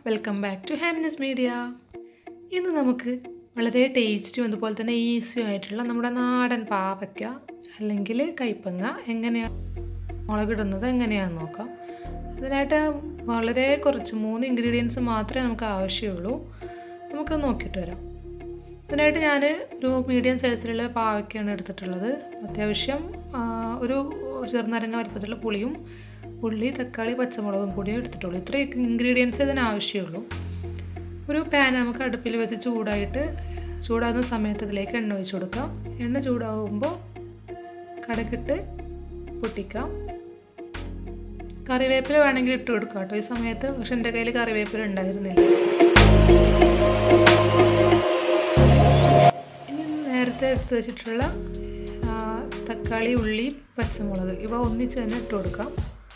welcome back to ഹാമിനസ് media ഇന്ന് നമുക്ക് വളരെ ടേസ്റ്റും അതുപോലെ തന്നെ ഈസിയും ആയിട്ടുള്ള നമ്മുടെ നാടൻ പാവയ്ക്ക അല്ലെങ്കിൽ കൈപ്പങ്ങ എങ്ങനെയാണ് മുളകിടുന്നത് എങ്ങനെയാണെന്ന് നോക്കാം അതിനായിട്ട് വളരെ കുറച്ച് മൂന്ന് ഇൻഗ്രീഡിയൻസ് മാത്രമേ നമുക്ക് ആവശ്യമുള്ളൂ നമുക്ക് നോക്കിയിട്ട് വരാം അതിനായിട്ട് ഞാൻ ഒരു മീഡിയം സൈസിലുള്ള പാവയ്ക്കാണ് എടുത്തിട്ടുള്ളത് അത്യാവശ്യം ആ, ഒരു ചെറുനാരങ്ങ വലിപ്പത്തിലുള്ള പുളിയും ഉള്ളി തക്കാളി പച്ചമുളകും കൂടി എടുത്തിട്ടുള്ളൂ ഇത്രയും ഇൻഗ്രീഡിയൻസ് ഇതിന് ആവശ്യമുള്ളൂ ഒരു പാൻ നമുക്ക് അടുപ്പിൽ വെച്ച് ചൂടായിട്ട് ചൂടാകുന്ന സമയത്ത് ഇതിലേക്ക് എണ്ണ ഒഴിച്ച് കൊടുക്കാം എണ്ണ ചൂടാകുമ്പോൾ കടകിട്ട് പൊട്ടിക്കാം കറിവേപ്പില വേണമെങ്കിൽ ഇട്ട് കൊടുക്കാം കേട്ടോ ഈ സമയത്ത് പക്ഷെ എൻ്റെ കയ്യിൽ കറിവേപ്പില ഉണ്ടായിരുന്നില്ല ഇനി നേരത്തെ എടുത്ത് വെച്ചിട്ടുള്ള ആ, തക്കാളി ഉള്ളി പച്ചമുളക് ഇവ ഒന്നിച്ച് തന്നെ ഇട്ട് കൊടുക്കാം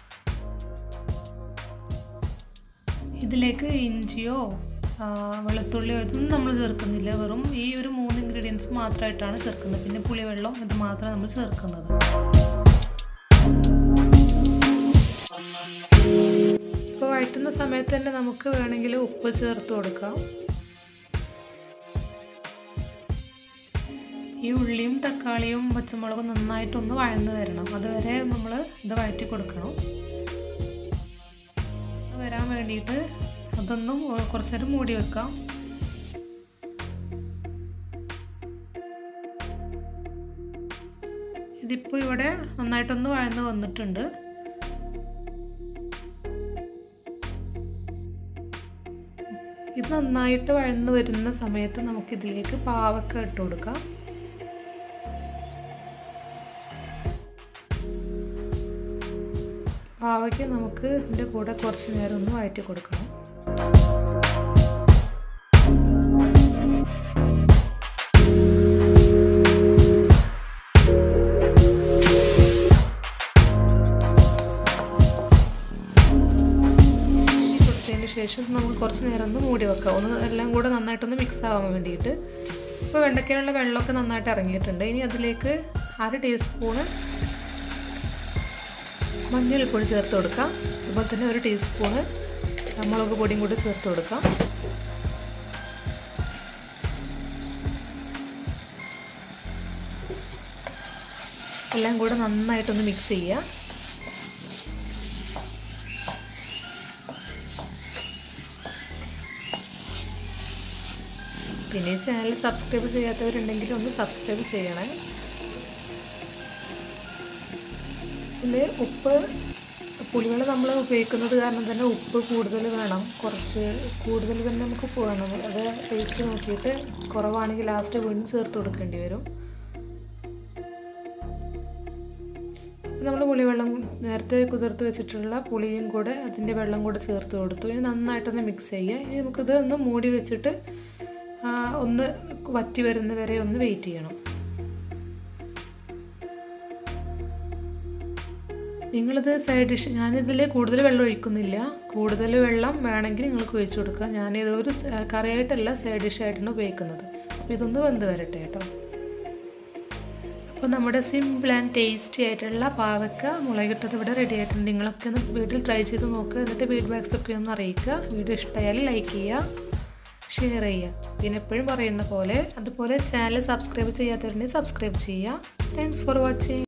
ഇതിലേക്ക് ഇഞ്ചിയോ ആ, വെളുത്തുള്ളിയോ ഇതൊന്നും നമ്മൾ ചേർക്കുന്നില്ല വെറും ഈ ഒരു മൂന്ന് ഇൻഗ്രീഡിയൻസ് മാത്രമായിട്ടാണ് ചേർക്കുന്നത് പിന്നെ പുളിവെള്ളം ഇത് മാത്രമാണ് നമ്മൾ ചേർക്കുന്നത് ഇപ്പോൾ വഴറ്റുന്ന സമയത്ത് തന്നെ നമുക്ക് വേണമെങ്കിൽ ഉപ്പ് ചേർത്ത് കൊടുക്കാം ഈ ഉള്ളിയും തക്കാളിയും പച്ചമുളകും നന്നായിട്ടൊന്ന് വഴന്ന് വരണം അതുവരെ നമ്മൾ ഇത് വഴറ്റി കൊടുക്കണം വരാൻ വേണ്ടിയിട്ട് അതൊന്നും കുറച്ച് നേരം മൂടി വെക്കാം ഇതിപ്പോൾ ഇവിടെ നന്നായിട്ടൊന്ന് വഴന്ന് വന്നിട്ടുണ്ട് ഇത് നന്നായിട്ട് വഴന്ന് വരുന്ന സമയത്ത് നമുക്കിതിലേക്ക് പാവക്ക ഇട്ട് കൊടുക്കാം പാവയ്ക്ക് നമുക്ക് ഇതിൻ്റെ കൂടെ കുറച്ച് നേരം ഒന്ന് വഴറ്റി കൊടുക്കണം കൊടുത്തതിന് ശേഷം നമുക്ക് കുറച്ച് നേരം ഒന്ന് മൂടി വെക്കാം ഒന്ന് എല്ലാം കൂടെ നന്നായിട്ടൊന്ന് മിക്സ് ആവാൻ വേണ്ടിയിട്ട് ഇപ്പോൾ വെണ്ടയ്ക്കയിലുള്ള വെള്ളമൊക്കെ നന്നായിട്ട് ഇറങ്ങിയിട്ടുണ്ട് ഇനി അതിലേക്ക് അര ടീസ്പൂണ് മഞ്ഞൾപ്പൊടി ചേർത്ത് കൊടുക്കാം അതുപോലെ തന്നെ ഒരു ടീസ്പൂണ് മുളക് പൊടിയും കൂടി ചേർത്ത് കൊടുക്കാം എല്ലാം കൂടെ നന്നായിട്ടൊന്ന് മിക്സ് ചെയ്യുക പിന്നെ ഈ ചാനൽ സബ്സ്ക്രൈബ് ചെയ്യാത്തവരുണ്ടെങ്കിൽ ഒന്ന് സബ്സ്ക്രൈബ് ചെയ്യണേ ഇതിൽ ഉപ്പ് പുളിവെള്ളം നമ്മൾ ഉപയോഗിക്കുന്നത് കാരണം തന്നെ ഉപ്പ് കൂടുതൽ വേണം കുറച്ച് കൂടുതൽ തന്നെ നമുക്ക് ഉപ്പ് വേണം അത് ടേസ്റ്റ് നോക്കിയിട്ട് കുറവാണെങ്കിൽ ലാസ്റ്റ് വീണ്ടും ചേർത്ത് കൊടുക്കേണ്ടി വരും നമ്മൾ പുളിവെള്ളം നേരത്തെ കുതിർത്ത് വെച്ചിട്ടുള്ള പുളിയും കൂടെ അതിൻ്റെ വെള്ളം കൂടെ ചേർത്ത് കൊടുത്തു ഇനി നന്നായിട്ടൊന്ന് മിക്സ് ചെയ്യുക ഇനി നമുക്കിത് ഒന്ന് മൂടി വെച്ചിട്ട് ആ, ഒന്ന് വറ്റി വരുന്ന വരെ ഒന്ന് വെയിറ്റ് ചെയ്യണം നിങ്ങളിത് സൈഡ് ഡിഷ് ഞാനിതിൽ കൂടുതൽ വെള്ളം ഒഴിക്കുന്നില്ല കൂടുതൽ വെള്ളം വേണമെങ്കിൽ നിങ്ങൾക്ക് ഒഴിച്ചു കൊടുക്കുക ഞാനിത് ഒരു സ- കറിയായിട്ടല്ല സൈഡ് ഡിഷായിട്ടാണ് ഉപയോഗിക്കുന്നത് അപ്പോൾ ഇതൊന്ന് വെന്ത് വരട്ടെ കേട്ടോ അപ്പോൾ നമ്മുടെ സിമ്പിൾ ആൻഡ് ടേസ്റ്റി ആയിട്ടുള്ള പാവക്ക മുളകിട്ടത് ഇവിടെ റെഡി ആയിട്ടുണ്ട് നിങ്ങളൊക്കെ ഒന്ന് വീട്ടിൽ ട്രൈ ചെയ്ത് നോക്കുക എന്നിട്ട് ഫീഡ്ബാക്സ് ഒക്കെ ഒന്ന് അറിയിക്കുക വീഡിയോ ഇഷ്ടമായാൽ ലൈക്ക് ചെയ്യുക ഷെയർ ചെയ്യുക പിന്നെ എപ്പോഴും പറയുന്ന പോലെ അതുപോലെ ചാനൽ സബ്സ്ക്രൈബ് ചെയ്യാത്തവരുണ്ടെങ്കിൽ സബ്സ്ക്രൈബ് ചെയ്യുക താങ്ക്സ് ഫോർ വാച്ചിങ്